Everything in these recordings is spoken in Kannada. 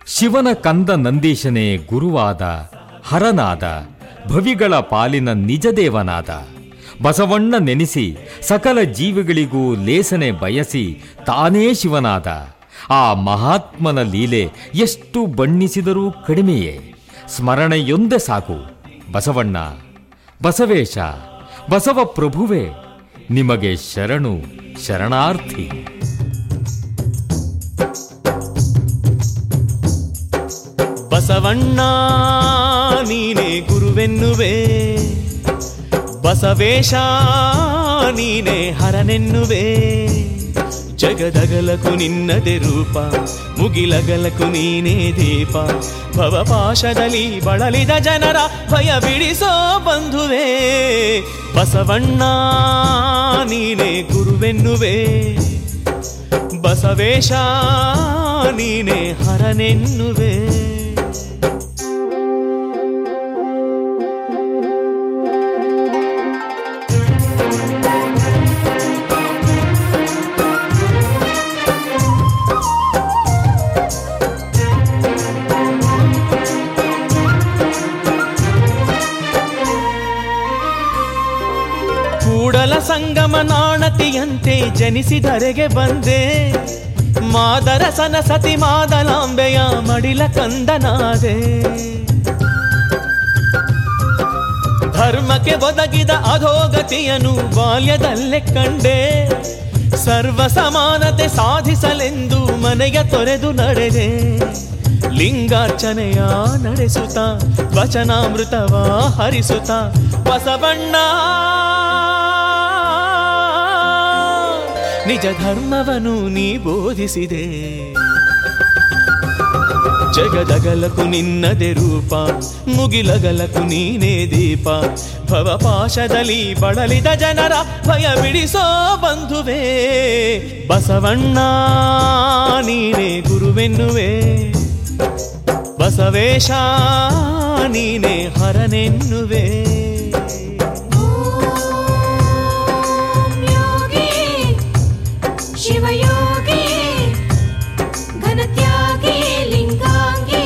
ಶಿವನ ಕಂದ ನಂದೀಶನೇ ಗುರುವಾದ ಹರನಾದ ಭವಿಗಳ ಪಾಲಿನ ನಿಜದೇವನಾದ ಬಸವಣ್ಣ ನೆನೆಸಿ ಸಕಲ ಜೀವಿಗಳಿಗೂ ಲೇಸನೆ ಬಯಸಿ ತಾನೇ ಶಿವನಾದ ಆ ಮಹಾತ್ಮನ ಲೀಲೆ ಎಷ್ಟು ಬಣ್ಣಿಸಿದರೂ ಕಡಿಮೆಯೇ ಸ್ಮರಣೆಯೊಂದೇ ಸಾಕು ಬಸವಣ್ಣ ಬಸವೇಶ ಬಸವ ಪ್ರಭುವೇ ನಿಮಗೆ ಶರಣು ಶರಣಾರ್ಥಿ ಬಸವಣ್ಣ ನೀನೇ ಗುರುವೆನ್ನುವೆ ಬಸವೇಶ ನೀನೇ ಹರನೆನ್ನುವೆ ಜಗದಗಲಕು ನಿನ್ನದೆ ರೂಪ ಮುಗಿಲಗಲಕು ನೀನೇ ದೀಪ ಭವಪಾಶದಲ್ಲಿ ಬಳಲಿದ ಜನರ ಭಯ ಬಿಡಿಸೋ ಬಂಧುವೆ ಬಸವಣ್ಣ ನೀನೇ ಗುರುವೆನ್ನುವೆ ಬಸವೇಶ ನೀನೇ ಹರನೆನ್ನುವೆ ಕೂಡಲ ಸಂಗಮ ನಾಣತಿಯಂತೆ ಜನಿಸಿದರೆಗೆ ಬಂದೆ ಮಾದರ ಸನಸತಿ ಮಾದಲಾಂಬೆಯ ಮಡಿಲ ಕಂದನಾದೆ ಧರ್ಮಕ್ಕೆ ಒದಗಿದ ಅಧೋಗತಿಯನು ಬಾಲ್ಯದಲ್ಲೇ ಕಂಡೆ ಸರ್ವ ಸಮಾನತೆ ಸಾಧಿಸಲೆಂದು ಮನೆಯ ತೊರೆದು ನಡೆದೆ ಲಿಂಗಾರ್ಚನೆಯ ನಡೆಸುತ್ತ ವಚನಾಮೃತವ ಹರಿಸುತ್ತ ಬಸವಣ್ಣ ನಿಜ ಧರ್ಮವನ್ನು ನೀ ಬೋಧಿಸಿದೆ ಜಗದಗಲಕು ನಿನ್ನದೆ ರೂಪ ಮುಗಿಲಗಲಕು ನೀನೇ ದೀಪ ಭವಪಾಶದಲ್ಲಿ ಬಳಲಿದ ಜನರ ಭಯ ಬಿಡಿಸೋ ಬಂಧುವೆ ಬಸವಣ್ಣ ನೀನೇ ಗುರುವೆನ್ನುವೆ ಬಸವೇಶ ನೀನೇ ಹರನೆನ್ನುವೆ ॐ योगी शिवयोगी घनत्यागी लिङ्गाङ्गी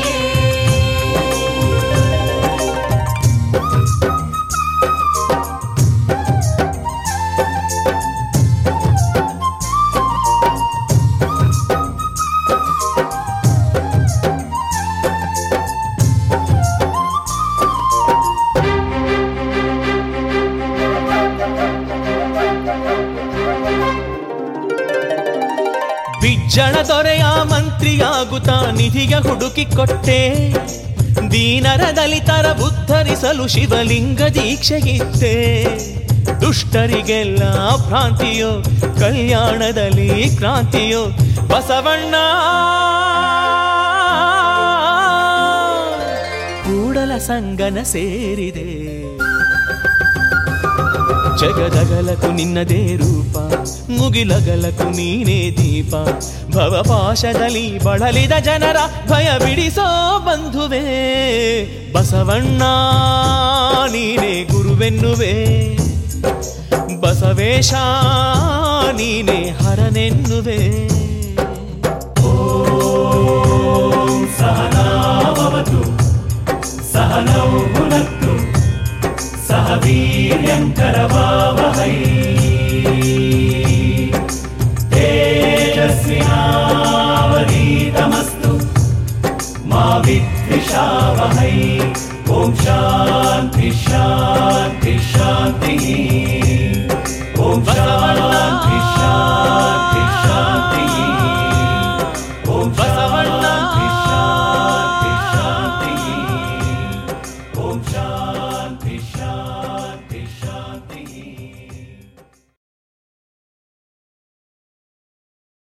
ಬಿಜ್ಜಳ ದೊರೆಯ ಮಂತ್ರಿಯಾಗುತ್ತ ನಿಧಿಯ ಹುಡುಕಿ ಕೊಟ್ಟೆ ದೀನರ ದಲಿತರ ಉದ್ಧರಿಸಲು ಶಿವಲಿಂಗ ದೀಕ್ಷೆಗಿತ್ತೆ ದುಷ್ಟರಿಗೆಲ್ಲ ಭ್ರಾಂತಿಯೋ ಕಲ್ಯಾಣದಲ್ಲಿ ಕ್ರಾಂತಿಯೋ ಬಸವಣ್ಣ ಕೂಡಲ ಸಂಗನ ಸೇರಿದೆ ಜಗದಗಲಕು ನಿನ್ನದೇ ರೂಪ ಮುಗಿಲಗಲಕು ನೀನೇ ದೀಪ ಭವಪಾಶದಲ್ಲಿ ಬಳಲಿದ ಜನರ ಭಯ ಬಿಡಿಸೋ ಬಂಧುವೆ ಬಸವಣ್ಣ ನೀನೇ ಗುರುವೆನ್ನುವೆ ಬಸವೇಶ ನೀನೇ ಹರನೆನ್ನುವೆ ಸಹನಾವತು ಸಹನೌ ಪುನತ್ತು ಸಹ ವೀರ್ಯಂಕರವಾವಹೈ ತೇಜಸ್ವಿನಾವಧೀತಮಸ್ತು ಮಾ ವಿದ್ವಿಷಾವಹೈ ಓಂ ಶಾಂತಿ ಶಾಂತಿ ಶಾಂತಿ